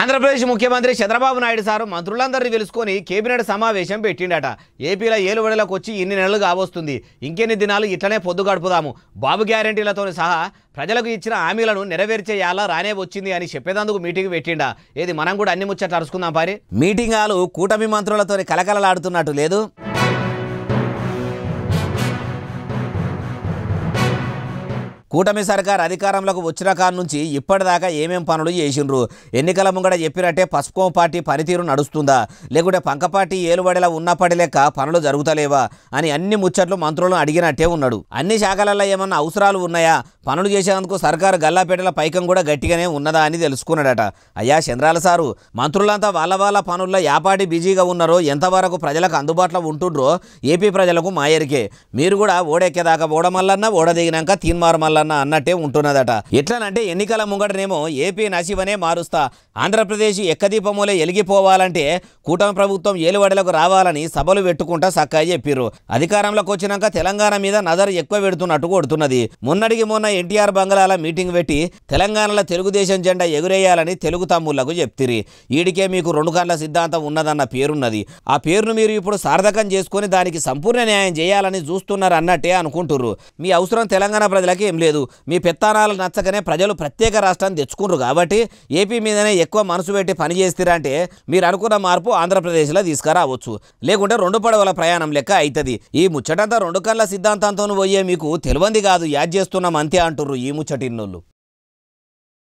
ఆంధ్రప్రదేశ్ ముఖ్యమంత్రి చంద్రబాబు నాయుడు సారు మంత్రులందరినీ పిలుచుకొని కేబినెట్ సమావేశం పెట్టిండట ఏపీలో ఏలుబడిలకు వచ్చి ఇన్ని నెలలు కావస్తుంది ఇంకెన్ని దినాలు ఇట్లనే పొద్దు గడుపుదాము బాబు గ్యారంటీలతో సహా ప్రజలకు ఇచ్చిన హామీలను నెరవేర్చేయాలా రానే వచ్చింది అని చెప్పేదందుకు మీటింగ్ పెట్టిండా ఏది మనం కూడా అన్ని ముచ్చట్లు అరుచుకుందాం పారి మీటింగ్ హాలు కూటమి మంత్రులతో కలకలలాడుతున్నట్టు లేదు కూటమి సర్కార్ అధికారంలోకి వచ్చిన కాడ నుంచి ఇప్పటిదాకా ఏమేం పనులు చేసిండ్రు ఎన్నికల ముంగడ చెప్పినట్టే పసుపు పార్టీ పనితీరు నడుస్తుందా లేకుంటే పంక పార్టీ ఏలుబడిలా ఉన్నప్పటి లెక్క పనులు జరుగుతలేవా అని అన్ని ముచ్చట్లు మంత్రులను అడిగినట్టే ఉన్నాడు అన్ని శాఖలలో ఏమన్నా అవసరాలు ఉన్నాయా పనులు చేసేందుకు సర్కారు గల్లాపేటల పైకం కూడా గట్టిగానే ఉన్నదా అని తెలుసుకున్నాడట అయ్యా చంద్రాల సారు మంత్రులంతా వాళ్ళ వాళ్ళ పనుల్లో యాపాటి బిజీగా ఉన్నారో ఎంతవరకు ప్రజలకు అందుబాటులో ఉంటుండ్రో ఏపీ ప్రజలకు మాయరికే మీరు కూడా ఓడెక్కేదాకా ఓడమల్లన్నా ఓడదిగినాక తీన్మార్ మల్లన్న అన్నట్టే ఉంటున్నదట ఎట్లనంటే ఎన్నికల ముంగటనేమో ఏపీ నశివనే మారుస్తా ఆంధ్రప్రదేశ్ ఎక్కదీపమూలే ఎలిగిపోవాలంటే కూటమి ప్రభుత్వం ఏలువడలకు రావాలని సభలు పెట్టుకుంటా సక్కా చెప్పిర్రు అధికారంలోకి వచ్చినాక తెలంగాణ మీద నజర్ ఎక్కువ పెడుతున్నట్టు కొడుతున్నది మొన్నటికి మొన్న ఎన్టీఆర్ బంగ్లాల మీటింగ్ పెట్టి తెలంగాణలో తెలుగుదేశం జెండా ఎగురేయాలని తెలుగు తమ్ముళ్లకు చెప్తిరి ఈడికే మీకు రెండు కళ్ళ సిద్ధాంతం ఉన్నదన్న పేరున్నది ఆ పేరును మీరు ఇప్పుడు సార్థకం చేసుకొని దానికి సంపూర్ణ న్యాయం చేయాలని చూస్తున్నారు అన్నట్టే అనుకుంటుర్రు మీ అవసరం తెలంగాణ ప్రజలకి ఏం లేదు మీ పెత్తానాలు నచ్చకనే ప్రజలు ప్రత్యేక రాష్ట్రాన్ని తెచ్చుకుంటారు కాబట్టి ఏపీ మీదనే ఎక్కువ మనసు పెట్టి పని చేస్తారంటే మీరు అనుకున్న మార్పు ఆంధ్రప్రదేశ్లో తీసుకురావచ్చు లేకుంటే రెండు పడవల ప్రయాణం లెక్క అవుతుంది ఈ ముచ్చటంతా రెండు కళ్ళ సిద్ధాంతంతో పోయే మీకు తెలియంది కాదు యాద్ చేస్తున్నాం అంతే అంటుర్రు ఈ ముచ్చటిన్నోళ్ళు